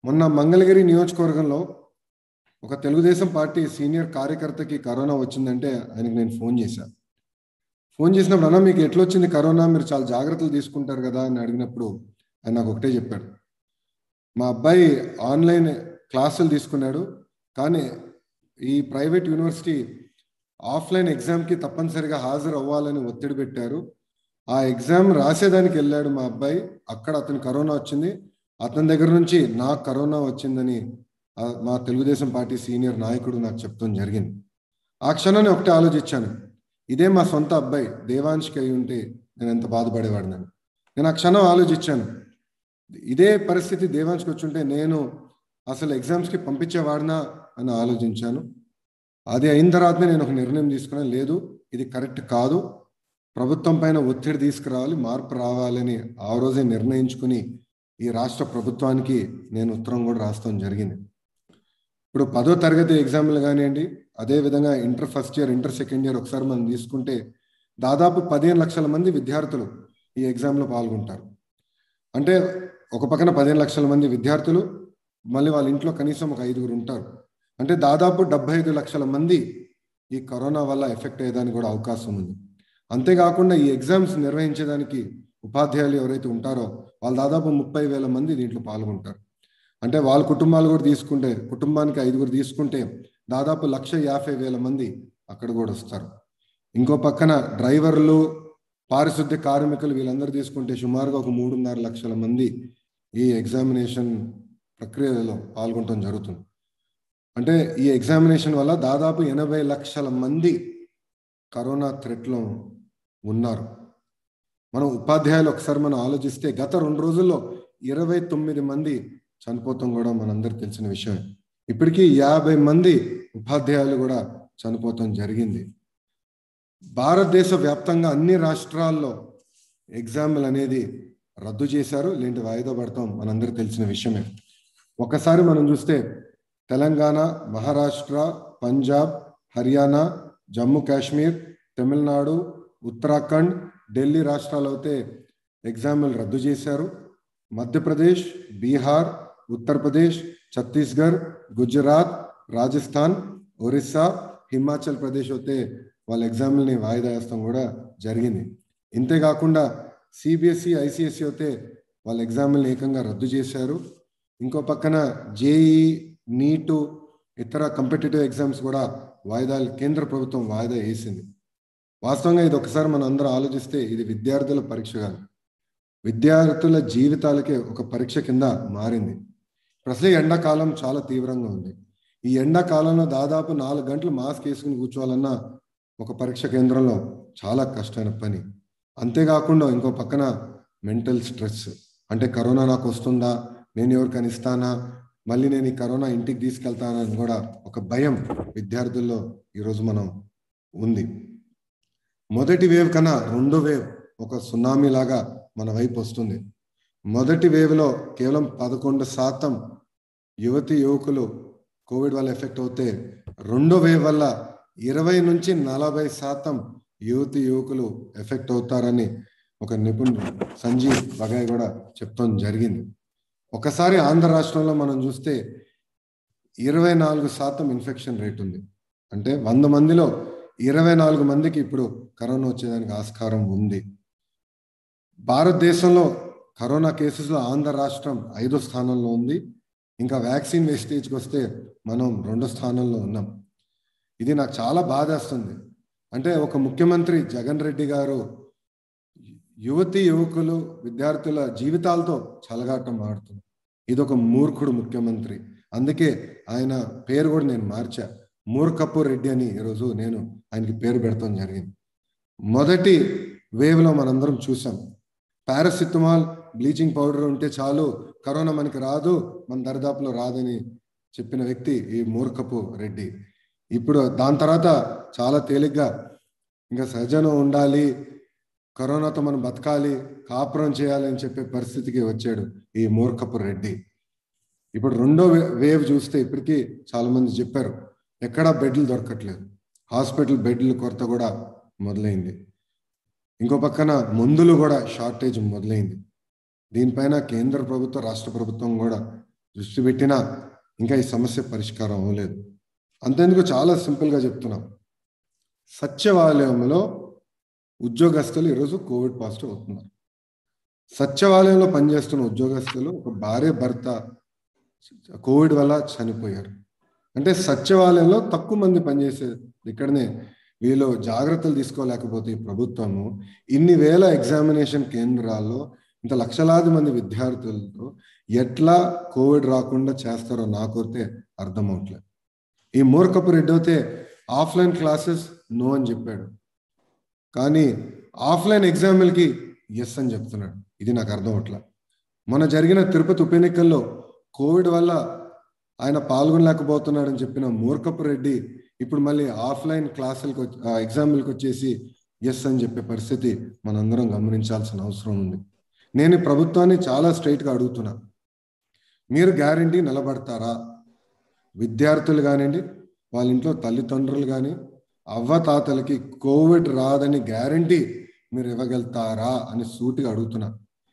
మొన్న మంగళగిరి నియోజకవర్గంలో ఒక తెలుగుదేశం పార్టీ సీనియర్ కార్యకర్తకి కరోనా వచ్చిందంటే ఆయనకి నేను ఫోన్ చేశాను ఫోన్ చేసినప్పుడు అన్న మీకు ఎట్లా వచ్చింది కరోనా మీరు చాలా జాగ్రత్తలు తీసుకుంటారు కదా అని అడిగినప్పుడు ఆయన నాకు ఒకటే చెప్పాడు మా అబ్బాయి ఆన్లైన్ క్లాసులు తీసుకున్నాడు కానీ ఈ ప్రైవేట్ యూనివర్సిటీ ఆఫ్లైన్ ఎగ్జామ్కి తప్పనిసరిగా హాజరు అవ్వాలని ఒత్తిడి పెట్టారు ఆ ఎగ్జామ్ రాసేదానికి వెళ్ళాడు మా అబ్బాయి అక్కడ అతను కరోనా వచ్చింది అతని దగ్గర నుంచి నాకు కరోనా వచ్చిందని ఆ మా తెలుగుదేశం పార్టీ సీనియర్ నాయకుడు నాకు చెప్తాం జరిగింది ఆ క్షణాన్ని ఒకటే ఆలోచించాను ఇదే మా సొంత అబ్బాయి దేవాంష్కి అయి ఉంటే నేను ఎంత బాధపడేవాడిని నేను ఆ క్షణం ఆలోచించాను ఇదే పరిస్థితి దేవాంష్కి వచ్చుంటే నేను అసలు ఎగ్జామ్స్కి పంపించేవాడినా అని ఆలోచించాను అది అయిన తర్వాతనే నేను ఒక నిర్ణయం తీసుకున్నాను లేదు ఇది కరెక్ట్ కాదు ప్రభుత్వం పైన ఒత్తిడి తీసుకురావాలి మార్పు రావాలని ఆ రోజే నిర్ణయించుకుని ఈ రాష్ట్ర ప్రభుత్వానికి నేను ఉత్తరం కూడా రాస్తాం జరిగింది ఇప్పుడు పదో తరగతి ఎగ్జామ్లు కానివ్వండి అదేవిధంగా inter first year inter second year ఒకసారి మనం తీసుకుంటే దాదాపు పదిహేను లక్షల మంది విద్యార్థులు ఈ ఎగ్జామ్లో పాల్గొంటారు అంటే ఒక పక్కన పదిహేను లక్షల మంది విద్యార్థులు మళ్ళీ వాళ్ళ ఇంట్లో కనీసం ఒక ఐదుగురు ఉంటారు అంటే దాదాపు డెబ్బై ఐదు లక్షల మంది ఈ కరోనా వల్ల ఎఫెక్ట్ అయ్యేదానికి కూడా అవకాశం ఉంది అంతేకాకుండా ఈ ఎగ్జామ్స్ నిర్వహించేదానికి ఉపాధ్యాయులు ఎవరైతే ఉంటారో వాళ్ళు దాదాపు ముప్పై వేల మంది దీంట్లో పాల్గొంటారు అంటే వాళ్ళ కుటుంబాలు కూడా తీసుకుంటే కుటుంబానికి ఐదుగురు తీసుకుంటే దాదాపు లక్ష యాభై వేల మంది అక్కడ కూడా వస్తారు ఇంకో పక్కన డ్రైవర్లు పారిశుద్ధ్య కార్మికులు వీళ్ళందరూ తీసుకుంటే సుమారుగా ఒక మూడున్నర లక్షల మంది ఈ ఎగ్జామినేషన్ ప్రక్రియలో పాల్గొనడం జరుగుతుంది అంటే ఈ ఎగ్జామినేషన్ వల్ల దాదాపు ఎనభై లక్షల మంది కరోనా థ్రెట్లో ఉన్నారు మనం ఉపాధ్యాయులు ఒకసారి మనం ఆలోచిస్తే గత రెండు రోజుల్లో ఇరవై తొమ్మిది మంది చనిపోతాం కూడా మనందరికి తెలిసిన విషయమే ఇప్పటికీ యాభై మంది ఉపాధ్యాయులు కూడా చనిపోతాం జరిగింది భారతదేశ వ్యాప్తంగా అన్ని రాష్ట్రాల్లో ఎగ్జామ్లు అనేది రద్దు చేశారు లేంటి వాయిదా పడతాం మనందరికి తెలిసిన విషయమే ఒకసారి మనం చూస్తే తెలంగాణ మహారాష్ట్ర పంజాబ్ హర్యానా జమ్మూ కాశ్మీర్ తమిళనాడు ఉత్తరాఖండ్ ఢిల్లీ రాష్ట్రాలు అయితే ఎగ్జామ్లు రద్దు చేశారు మధ్యప్రదేశ్ బీహార్ ఉత్తరప్రదేశ్ ఛత్తీస్గఢ్ గుజరాత్ రాజస్థాన్ ఒరిస్సా హిమాచల్ ప్రదేశ్ అయితే వాళ్ళ ఎగ్జామ్లని వాయిదా వేస్తాం కూడా జరిగింది ఇంతేకాకుండా సిబిఎస్ఈ ఐసిఎస్సి అయితే వాళ్ళ ఎగ్జామ్ని ఏకంగా రద్దు చేశారు ఇంకో పక్కన జేఈ నీటు ఇతర కంపిటేటివ్ ఎగ్జామ్స్ కూడా వాయిదాలు కేంద్ర ప్రభుత్వం వాయిదా వేసింది వాస్తవంగా ఇది ఒకసారి మనం అందరం ఆలోచిస్తే ఇది విద్యార్థుల పరీక్ష కాదు విద్యార్థుల జీవితాలకే ఒక పరీక్ష కింద మారింది అసలే ఎండాకాలం చాలా తీవ్రంగా ఉంది ఈ ఎండాకాలంలో దాదాపు నాలుగు గంటలు మాస్క్ వేసుకుని కూర్చోవాలన్నా ఒక పరీక్ష కేంద్రంలో చాలా కష్టమైన పని అంతేకాకుండా ఇంకో పక్కన మెంటల్ స్ట్రెస్ అంటే కరోనా నాకు వస్తుందా నేను ఎవరికైనా ఇస్తానా మళ్ళీ నేను ఈ కరోనా ఇంటికి తీసుకెళ్తానని కూడా ఒక భయం విద్యార్థుల్లో ఈరోజు మనం ఉంది మొదటి వేవ్ కన్నా రెండో వేవ్ ఒక సునామీ లాగా మన వైపు వస్తుంది మొదటి వేవ్లో కేవలం పదకొండు శాతం యువతి యువకులు కోవిడ్ వల్ల ఎఫెక్ట్ అవుతే రెండో వేవ్ వల్ల ఇరవై నుంచి నలభై శాతం యువతి యువకులు ఎఫెక్ట్ అవుతారని ఒక నిపుణుడు సంజీవ్ బగాయ్ కూడా చెప్తాం జరిగింది ఒకసారి ఆంధ్ర రాష్ట్రంలో మనం చూస్తే ఇరవై నాలుగు శాతం ఇన్ఫెక్షన్ రేట్ ఉంది అంటే వంద మందిలో ఇరవై నాలుగు మందికి ఇప్పుడు కరోనా వచ్చేదానికి ఆస్కారం ఉంది భారతదేశంలో కరోనా కేసెస్లో ఆంధ్ర రాష్ట్రం ఐదో స్థానంలో ఉంది ఇంకా వ్యాక్సిన్ వేస్టేజ్కి వస్తే మనం రెండో స్థానంలో ఉన్నాం ఇది నాకు చాలా బాధేస్తుంది అంటే ఒక ముఖ్యమంత్రి జగన్ రెడ్డి గారు యువతి యువకులు విద్యార్థుల జీవితాలతో చలగాటం ఆడుతుంది ఇది ఒక మూర్ఖుడు ముఖ్యమంత్రి అందుకే ఆయన పేరు కూడా నేను మార్చా మూర్ఖప్పు రెడ్డి అని ఈరోజు నేను ఆయనకి పేరు పెడతాం జరిగింది మొదటి వేవ్లో మనందరం చూసాం పారాసిటమాల్ బ్లీచింగ్ పౌడర్ ఉంటే చాలు కరోనా మనకి రాదు మన దరిదాపులో రాదని చెప్పిన వ్యక్తి ఈ మూర్ఖపు రెడ్డి ఇప్పుడు దాని తర్వాత చాలా తేలిగ్గా ఇంకా సహజనం ఉండాలి కరోనాతో మనం బతకాలి కాపురం చేయాలి అని చెప్పే పరిస్థితికి వచ్చాడు ఈ మూర్ఖపు రెడ్డి ఇప్పుడు రెండో వేవ్ చూస్తే ఇప్పటికీ చాలా మంది చెప్పారు ఎక్కడా బెడ్లు దొరకట్లేదు హాస్పిటల్ బెడ్ల కొరత కూడా మొదలైంది ఇంకో పక్కన మందులు కూడా షార్టేజ్ మొదలైంది దీనిపైన కేంద్ర ప్రభుత్వం రాష్ట్ర ప్రభుత్వం కూడా దృష్టి పెట్టినా ఇంకా ఈ సమస్య పరిష్కారం అవ్వలేదు అంతేందుకు చాలా సింపుల్గా చెప్తున్నాం సత్యవాలయంలో ఉద్యోగస్తులు ఈరోజు కోవిడ్ పాజిటివ్ అవుతున్నారు సత్యవాలయంలో పనిచేస్తున్న ఉద్యోగస్తులు ఒక భార్య భర్త కోవిడ్ వల్ల చనిపోయారు అంటే సత్యవాలయంలో తక్కువ మంది పనిచేసేది ఇక్కడనే వీళ్ళు జాగ్రత్తలు తీసుకోలేకపోతే ఈ ప్రభుత్వము ఇన్ని వేల ఎగ్జామినేషన్ కేంద్రాల్లో ఇంత లక్షలాది మంది విద్యార్థులతో ఎట్లా కోవిడ్ రాకుండా చేస్తారో నాకైతే అర్థం అవట్లేదు ఈ మూర్ఖపు రెడ్డి అయితే ఆఫ్లైన్ క్లాసెస్ నో అని చెప్పాడు కానీ ఆఫ్లైన్ ఎగ్జామ్లకి ఎస్ అని చెప్తున్నాడు ఇది నాకు అర్థం అవట్లా మొన్న జరిగిన తిరుపతి ఉప ఎన్నికల్లో కోవిడ్ వల్ల ఆయన పాల్గొనలేకపోతున్నాడని చెప్పిన మూర్ఖపు రెడ్డి ఇప్పుడు మళ్ళీ ఆఫ్లైన్ క్లాసులకు ఎగ్జామ్లకు వచ్చేసి ఎస్ అని చెప్పే పరిస్థితి మనందరం గమనించాల్సిన అవసరం ఉంది నేను ఈ ప్రభుత్వాన్ని చాలా స్ట్రైట్గా అడుగుతున్నా మీరు గ్యారంటీ నిలబడతారా విద్యార్థులు కానివ్వండి వాళ్ళ ఇంట్లో తల్లిదండ్రులు కానీ అవ్వ తాతలకి కోవిడ్ రాదని గ్యారంటీ మీరు ఇవ్వగలుగుతారా అని సూటిగా అడుగుతున్నా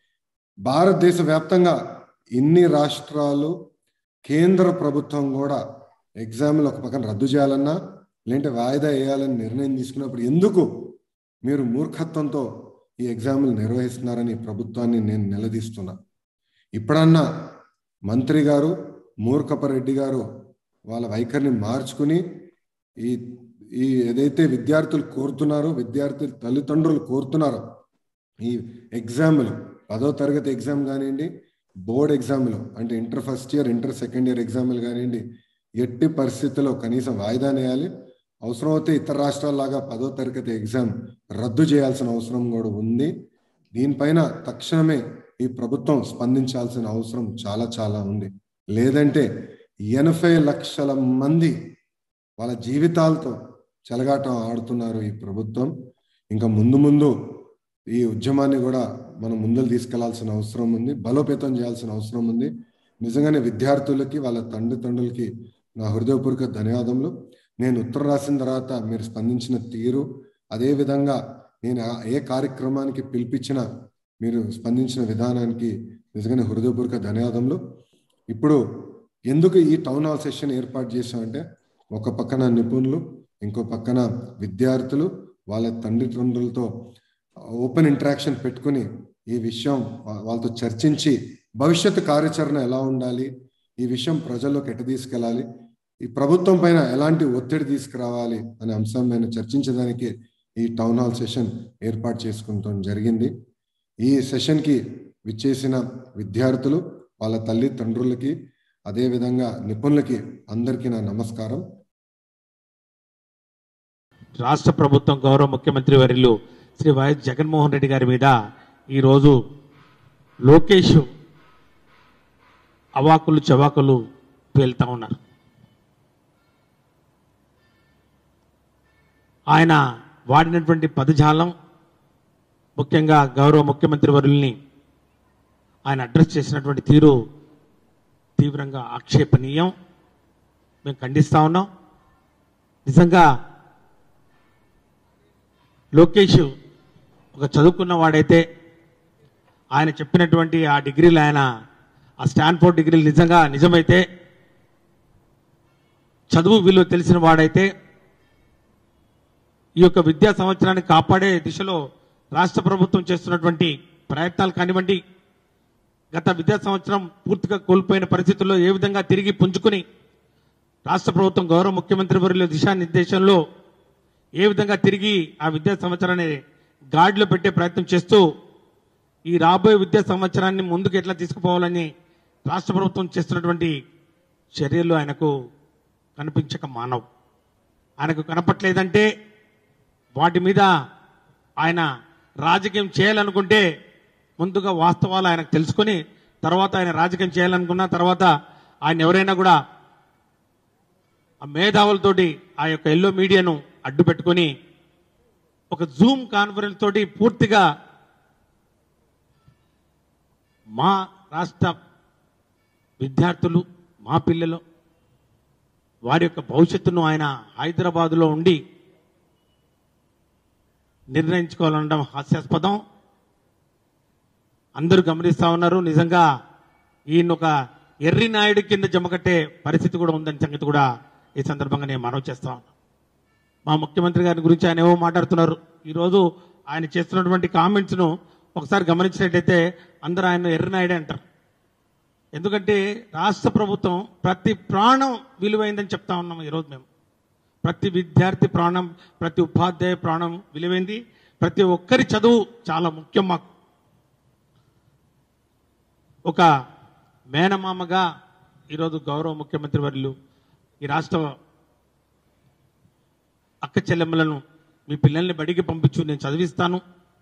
భారతదేశ వ్యాప్తంగా ఇన్ని రాష్ట్రాలు కేంద్ర ప్రభుత్వం కూడా ఎగ్జామ్లు ఒక పక్కన రద్దు చేయాలన్నా లేదంటే వాయిదా వేయాలని నిర్ణయం తీసుకున్నప్పుడు ఎందుకు మీరు మూర్ఖత్వంతో ఈ ఎగ్జామ్లు నిర్వహిస్తున్నారని ప్రభుత్వాన్ని నేను నిలదీస్తున్నా ఇప్పుడన్నా మంత్రి గారు మూర్ఖపరెడ్డి గారు వాళ్ళ వైఖరిని మార్చుకుని ఈ ఈ ఏదైతే విద్యార్థులు కోరుతున్నారో విద్యార్థుల తల్లిదండ్రులు కోరుతున్నారో ఈ ఎగ్జామ్లు పదో తరగతి ఎగ్జామ్ కానివ్వండి బోర్డ్ ఎగ్జామ్లు అంటే inter first year inter second year ఎగ్జామ్లు కానివ్వండి ఎట్టి పరిస్థితుల్లో కనీసం వాయిదా వేయాలి అవసరమైతే ఇతర రాష్ట్రాల్లాగా పదో తరగతి ఎగ్జామ్ రద్దు చేయాల్సిన అవసరం కూడా ఉంది దీనిపైన తక్షణమే ఈ ప్రభుత్వం స్పందించాల్సిన అవసరం చాలా చాలా ఉంది లేదంటే ఎనభై లక్షల మంది వాళ్ళ జీవితాలతో చెలగాటం ఆడుతున్నారు ఈ ప్రభుత్వం ఇంకా ముందు ముందు ఈ ఉద్యమాన్ని కూడా మనం ముందుకు తీసుకెళ్లాల్సిన అవసరం ఉంది బలోపేతం చేయాల్సిన అవసరం ఉంది నిజంగానే విద్యార్థులకి వాళ్ళ తండ్రిదండ్రులకి నా హృదయపూర్వక ధన్యవాదములు నేను ఉత్తరం రాసిన తర్వాత మీరు స్పందించిన తీరు అదే విధంగా నేను ఏ కార్యక్రమానికి పిలిపించినా మీరు స్పందించిన విధానానికి నిజంగానే హృదయపూర్వక ధన్యవాదములు ఇప్పుడు ఎందుకు ఈ టౌన్ హాల్ సెషన్ ఏర్పాటు చేశామంటే ఒక పక్కన నిపుణులు ఇంకో పక్కన విద్యార్థులు వాళ్ళ తండ్రిదండ్రులతో ఓపెన్ ఇంటరాక్షన్ పెట్టుకుని ఈ విషయం వాళ్ళతో చర్చించి భవిష్యత్తు కార్యాచరణ ఎలా ఉండాలి ఈ విషయం ప్రజల్లోకి ఎట్ట తీసుకెళ్ళాలి ఈ ప్రభుత్వం పైన ఎలాంటి ఒత్తిడి తీసుకురావాలి అనే అంశం పైన చర్చించడానికి ఈ టౌన్ హాల్ సెషన్ ఏర్పాటు చేసుకుంటాం జరిగింది ఈ సెషన్కి విచ్చేసిన విద్యార్థులు వాళ్ళ తల్లి తండ్రులకి అదేవిధంగా నిపుణులకి అందరికీ నా నమస్కారం రాష్ట్ర ప్రభుత్వం గౌరవ ముఖ్యమంత్రి వర్యులు శ్రీ వైఎస్ జగన్మోహన్ రెడ్డి గారి మీద ఈరోజు లోకేష్ అవాకులు చవాకులు పేలుతా ఉన్నారు ఆయన వాడినటువంటి పదజాలం ముఖ్యంగా గౌరవ ముఖ్యమంత్రి వర్యుల్ని ఆయన అడ్రస్ చేసినటువంటి తీరు తీవ్రంగా ఆక్షేపణీయం మేము ఖండిస్తా ఉన్నాం నిజంగా లోకేష్ ఒక చదువుకున్న వాడైతే ఆయన చెప్పినటువంటి ఆ డిగ్రీలు ఆయన ఆ స్టాన్ఫోర్డ్ డిగ్రీలు నిజంగా నిజమైతే చదువు విలువ తెలిసిన వాడైతే ఈ యొక్క విద్యా సంవత్సరాన్ని కాపాడే దిశలో రాష్ట్ర ప్రభుత్వం చేస్తున్నటువంటి ప్రయత్నాలు కానివ్వండి గత విద్యా సంవత్సరం పూర్తిగా కోల్పోయిన పరిస్థితుల్లో ఏ విధంగా తిరిగి పుంజుకుని రాష్ట్ర ప్రభుత్వం గౌరవ ముఖ్యమంత్రి వర్యుల దిశానిర్దేశంలో ఏ విధంగా తిరిగి ఆ విద్యా సంవత్సరాన్ని గాడిలో పెట్టే ప్రయత్నం చేస్తూ ఈ రాబోయే విద్యా సంవత్సరాన్ని ముందుకు ఎట్లా తీసుకుపోవాలని రాష్ట్ర ప్రభుత్వం చేస్తున్నటువంటి చర్యలు ఆయనకు కనిపించక మానవు ఆయనకు కనపట్లేదంటే వాటి మీద ఆయన రాజకీయం చేయాలనుకుంటే ముందుగా వాస్తవాలు ఆయనకు తెలుసుకొని తర్వాత ఆయన రాజకీయం చేయాలనుకున్న తర్వాత ఆయన ఎవరైనా కూడా ఆ మేధావులతోటి ఆ యొక్క ఎల్లో మీడియాను అడ్డు పెట్టుకొని ఒక జూమ్ కాన్ఫరెన్స్ తోటి పూర్తిగా మా రాష్ట్ర విద్యార్థులు మా పిల్లలు వారి యొక్క భవిష్యత్తును ఆయన హైదరాబాదులో ఉండి నిర్ణయించుకోవాలనడం హాస్యాస్పదం అందరూ గమనిస్తా ఉన్నారు నిజంగా ఈయన ఒక ఎర్రి నాయుడు కింద జమకట్టే పరిస్థితి కూడా ఉందని సంగతి కూడా ఈ సందర్భంగా నేను మనవి చేస్తా ఉన్నా మా ముఖ్యమంత్రి గారి గురించి ఆయన ఏవో మాట్లాడుతున్నారు ఈరోజు ఆయన చేస్తున్నటువంటి కామెంట్స్ ను ఒకసారి గమనించినట్టయితే అందరూ ఆయన ఎర్రనాయుడే అంటారు ఎందుకంటే రాష్ట్ర ప్రభుత్వం ప్రతి ప్రాణం విలువైందని చెప్తా ఉన్నాం ఈరోజు మేము ప్రతి విద్యార్థి ప్రాణం ప్రతి ఉపాధ్యాయ ప్రాణం విలువైంది ప్రతి ఒక్కరి చదువు చాలా ముఖ్యం మాకు ఒక మేనమామగా ఈరోజు గౌరవ ముఖ్యమంత్రి వర్యులు ఈ రాష్ట్ర అక్క చెల్లెమ్మలను మీ పిల్లల్ని బడికి పంపించు నేను చదివిస్తాను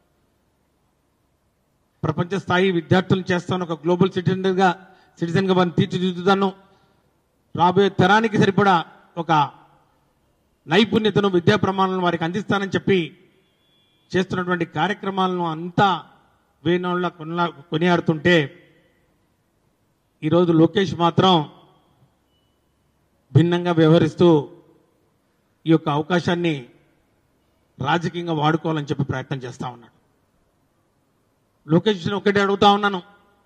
ప్రపంచ స్థాయి విద్యార్థులను చేస్తాను ఒక గ్లోబల్ సిటిజన్గా సిటిజన్గా వారిని తీర్చిదిద్దుతాను రాబోయే తరానికి సరిపడా ఒక నైపుణ్యతను విద్యా ప్రమాణాలను వారికి అందిస్తానని చెప్పి చేస్తున్నటువంటి కార్యక్రమాలను అంతా వేణోళ్ళ కొనలా కొనియాడుతుంటే ఈరోజు లోకేష్ మాత్రం భిన్నంగా వ్యవహరిస్తూ ఈ యొక్క అవకాశాన్ని రాజకీయంగా వాడుకోవాలని చెప్పి ప్రయత్నం చేస్తా ఉన్నాడు లోకేష్ ఒకటే అడుగుతా ఉన్నాను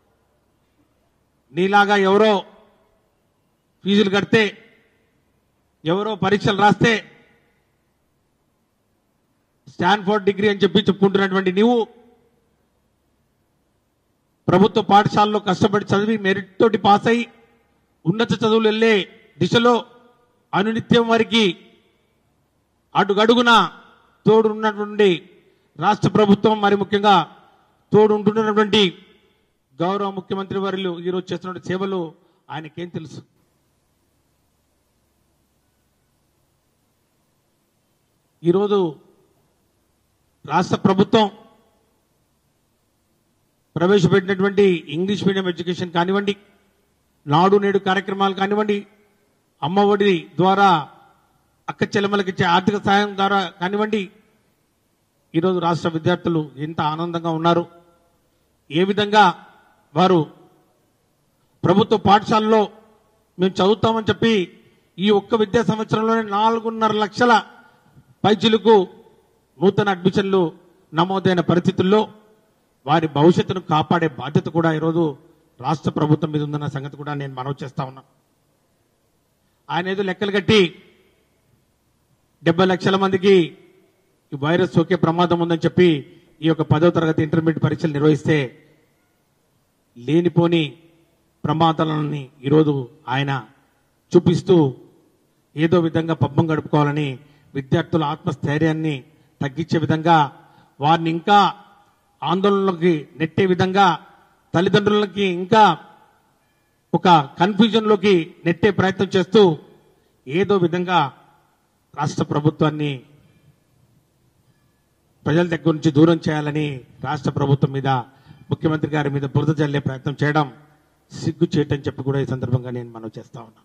నీలాగా ఎవరో ఫీజులు కడితే ఎవరో పరీక్షలు రాస్తే స్టాన్ఫోర్డ్ డిగ్రీ అని చెప్పి చెప్పుకుంటున్నటువంటి నీవు ప్రభుత్వ పాఠశాలలో కష్టపడి చదివి మెరిట్ తోటి పాస్ అయి ఉన్నత చదువులు వెళ్ళే దిశలో అనునిత్యం వారికి అడుగడుగున తోడున్నటువంటి రాష్ట్ర ప్రభుత్వం మరి ముఖ్యంగా తోడు ఉంటున్నటువంటి గౌరవ ముఖ్యమంత్రి వర్యులు ఈరోజు చేస్తున్న సేవలు ఆయనకేం తెలుసు ఈరోజు రాష్ట్ర ప్రభుత్వం ప్రవేశపెట్టినటువంటి ఇంగ్లీష్ మీడియం ఎడ్యుకేషన్ కానివ్వండి నాడు నేడు కార్యక్రమాలు కానివ్వండి అమ్మఒడి ద్వారా అక్క చెల్లెమ్మలకు ఇచ్చే ఆర్థిక సాయం ద్వారా కానివ్వండి ఈరోజు రాష్ట్ర విద్యార్థులు ఎంత ఆనందంగా ఉన్నారు ఏ విధంగా వారు ప్రభుత్వ పాఠశాలలో మేము చదువుతామని చెప్పి ఈ ఒక్క విద్యా సంవత్సరంలోనే నాలుగున్నర లక్షల పైచులకు నూతన అడ్మిషన్లు నమోదైన పరిస్థితుల్లో వారి భవిష్యత్తును కాపాడే బాధ్యత కూడా ఈరోజు రాష్ట్ర ప్రభుత్వం మీద ఉందన్న సంగతి కూడా నేను మనవి చేస్తా ఉన్నా ఆయన ఏదో లెక్కలు కట్టి డెబ్బై లక్షల మందికి ఈ వైరస్ సోకే ప్రమాదం ఉందని చెప్పి ఈ యొక్క పదో తరగతి ఇంటర్మీడియట్ పరీక్షలు నిర్వహిస్తే లేనిపోని ప్రమాదాలని ఈరోజు ఆయన చూపిస్తూ ఏదో విధంగా పబ్బం గడుపుకోవాలని విద్యార్థుల ఆత్మస్థైర్యాన్ని తగ్గించే విధంగా వారిని ఇంకా ఆందోళనలోకి నెట్టే విధంగా తల్లిదండ్రులకి ఇంకా ఒక కన్ఫ్యూజన్ లోకి నెట్టే ప్రయత్నం చేస్తూ ఏదో విధంగా రాష్ట్ర ప్రభుత్వాన్ని ప్రజల దగ్గర నుంచి దూరం చేయాలని రాష్ట్ర ప్రభుత్వం మీద ముఖ్యమంత్రి గారి మీద బురద జల్లే ప్రయత్నం చేయడం సిగ్గు చేయటం చెప్పి కూడా ఈ సందర్భంగా నేను మనవి చేస్తా ఉన్నా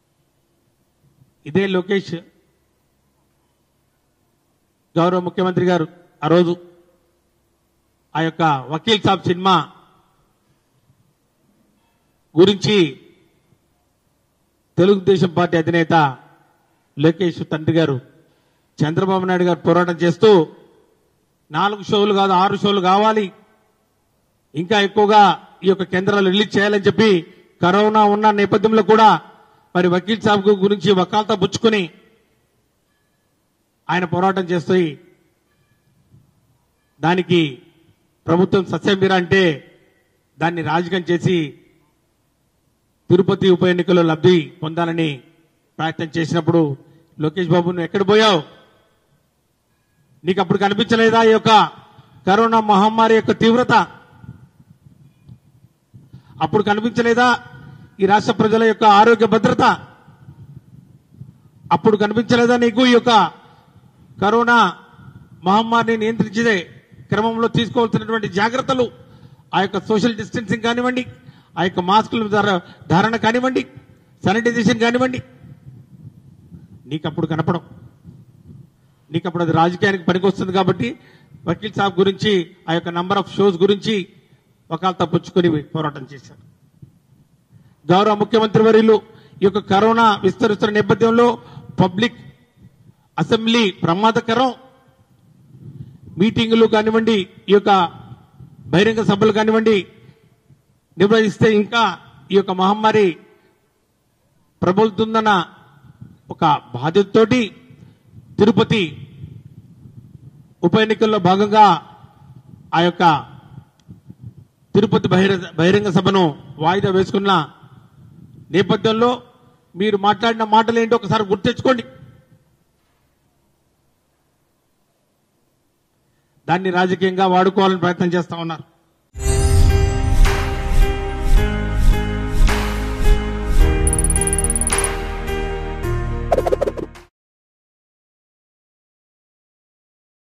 ఇదే లోకేష్ గౌరవ ముఖ్యమంత్రి గారు ఆ రోజు ఆ యొక్క వకీల్ సాబ్ సినిమా గురించి తెలుగుదేశం పార్టీ అధినేత లోకేష్ తండ్రి గారు చంద్రబాబు నాయుడు గారు పోరాటం చేస్తూ నాలుగు షోలు కాదు ఆరు షోలు కావాలి ఇంకా ఎక్కువగా ఈ యొక్క కేంద్రాలు రిలీజ్ చేయాలని చెప్పి కరోనా ఉన్న నేపథ్యంలో కూడా మరి వకీల్ సాబ్ గురించి వకాల్తా పుచ్చుకొని ఆయన పోరాటం చేస్తూ దానికి ప్రభుత్వం సస్యమీర అంటే దాన్ని రాజకీయం చేసి తిరుపతి ఉప ఎన్నికల్లో లబ్ధి పొందాలని ప్రయత్నం చేసినప్పుడు లోకేష్ బాబు నువ్వు ఎక్కడ పోయావు నీకు అప్పుడు కనిపించలేదా ఈ యొక్క కరోనా మహమ్మారి యొక్క తీవ్రత అప్పుడు కనిపించలేదా ఈ రాష్ట్ర ప్రజల యొక్క ఆరోగ్య భద్రత అప్పుడు కనిపించలేదా నీకు ఈ యొక్క కరోనా మహమ్మారిని నియంత్రించే క్రమంలో తీసుకోవాల్సినటువంటి జాగ్రత్తలు ఆ యొక్క సోషల్ డిస్టెన్సింగ్ కానివ్వండి ఆ యొక్క మాస్కుల ధార- ధారణ కానివ్వండి శానిటైజేషన్ కానివ్వండి నీకు అప్పుడు కనపడం నీకు అప్పుడు అది రాజకీయానికి పనికొస్తుంది కాబట్టి వకీల్ సాబ్ గురించి ఆ యొక్క నంబర్ ఆఫ్ షోస్ గురించి ఒకళ్ళు తప్పించుకొని పోరాటం చేశారు గౌరవ ముఖ్యమంత్రి వర్యులు ఈ యొక్క కరోనా విస్తరిస్తున్న నేపథ్యంలో పబ్లిక్ అసెంబ్లీ ప్రమాదకరం మీటింగులు కానివ్వండి ఈ యొక్క బహిరంగ సభలు కానివ్వండి నిర్వహిస్తే ఇంకా ఈ యొక్క మహమ్మారి ప్రబలుతుందన్న ఒక బాధ్యతతోటి తిరుపతి ఉప ఎన్నికల్లో భాగంగా ఆ యొక్క తిరుపతి బహిరంగ బహిరంగ సభను వాయిదా వేసుకున్న నేపథ్యంలో మీరు మాట్లాడిన మాటలు ఏంటో ఒకసారి గుర్తెచ్చుకోండి దాన్ని రాజకీయంగా వాడుకోవాలని ప్రయత్నం చేస్తా ఉన్నారు